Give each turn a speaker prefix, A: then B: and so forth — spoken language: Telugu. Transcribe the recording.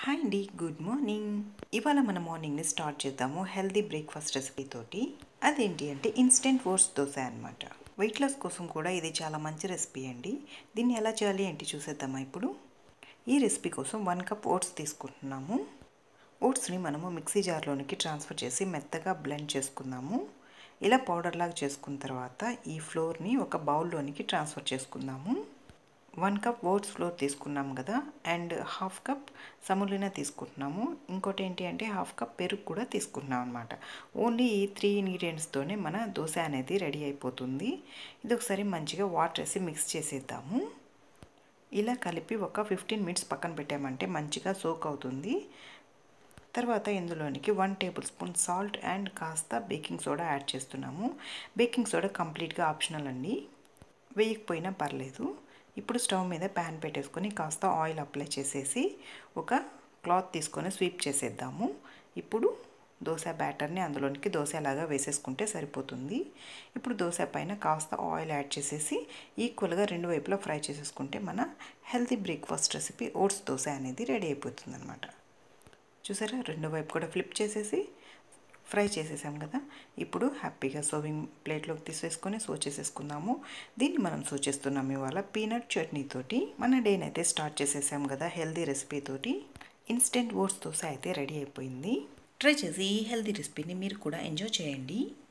A: హాయ్ అండి గుడ్ మార్నింగ్ ఇవాళ మన మార్నింగ్ని స్టార్ట్ చేద్దాము హెల్దీ బ్రేక్ఫాస్ట్ రెసిపీ తోటి అదేంటి అంటే ఇన్స్టెంట్ ఓట్స్ దోశ అనమాట వెయిట్ లాస్ కోసం కూడా ఇది చాలా మంచి రెసిపీ అండి దీన్ని ఎలా చేయాలి ఏంటి చూసేద్దామా ఇప్పుడు ఈ రెసిపీ కోసం వన్ కప్ ఓట్స్ తీసుకుంటున్నాము ఓట్స్ని మనము మిక్సీ జార్లోనికి ట్రాన్స్ఫర్ చేసి మెత్తగా బ్లెండ్ చేసుకుందాము ఇలా పౌడర్ లాగా చేసుకున్న తర్వాత ఈ ఫ్లోర్ని ఒక బౌల్లోనికి ట్రాన్స్ఫర్ చేసుకుందాము వన్ కప్ ఓట్స్ ఫ్లోర్ తీసుకున్నాం కదా అండ్ హాఫ్ కప్ సమూలిన తీసుకుంటున్నాము ఇంకోటి ఏంటి అంటే హాఫ్ కప్ పెరుగు కూడా తీసుకుంటున్నాం అనమాట ఓన్లీ ఈ త్రీ ఇంగ్రీడియంట్స్తోనే మన దోశ అనేది రెడీ అయిపోతుంది ఇది ఒకసారి మంచిగా వాటర్ వేసి మిక్స్ చేసేద్దాము ఇలా కలిపి ఒక ఫిఫ్టీన్ మినిట్స్ పక్కన పెట్టామంటే మంచిగా సోక్ అవుతుంది తర్వాత ఇందులోనికి one tablespoon salt and కాస్త బేకింగ్ సోడా యాడ్ చేస్తున్నాము బేకింగ్ సోడా కంప్లీట్గా ఆప్షనల్ అండి వేయకపోయినా పర్లేదు ఇప్పుడు స్టవ్ మీద ప్యాన్ పెట్టేసుకొని కాస్త ఆయిల్ అప్లై చేసేసి ఒక క్లాత్ తీసుకొని స్వీప్ చేసేద్దాము ఇప్పుడు దోశ బ్యాటర్ని అందులోనికి దోశలాగా వేసేసుకుంటే సరిపోతుంది ఇప్పుడు దోశ పైన కాస్త ఆయిల్ యాడ్ చేసేసి ఈక్వల్గా రెండు వైపులా ఫ్రై చేసేసుకుంటే మన healthy breakfast recipe oats dosa అనేది రెడీ అయిపోతుంది అనమాట చూసారా రెండో వైపు కూడా ఫ్లిప్ చేసేసి ఫ్రై చేసేసాం కదా ఇప్పుడు హ్యాపీగా సర్వింగ్ ప్లేట్లోకి తీసేసుకొని సో చేసేసుకుందాము దీన్ని మనం సో చేస్తున్నాం ఇవాళ పీనట్ చట్నీతోటి మన డేని అయితే స్టార్ట్ చేసేసాం కదా హెల్దీ రెసిపీ తోటి ఇన్స్టెంట్ ఓట్స్ దోశ అయితే రెడీ అయిపోయింది ట్రై చేసి ఈ హెల్దీ రెసిపీని మీరు కూడా ఎంజాయ్ చేయండి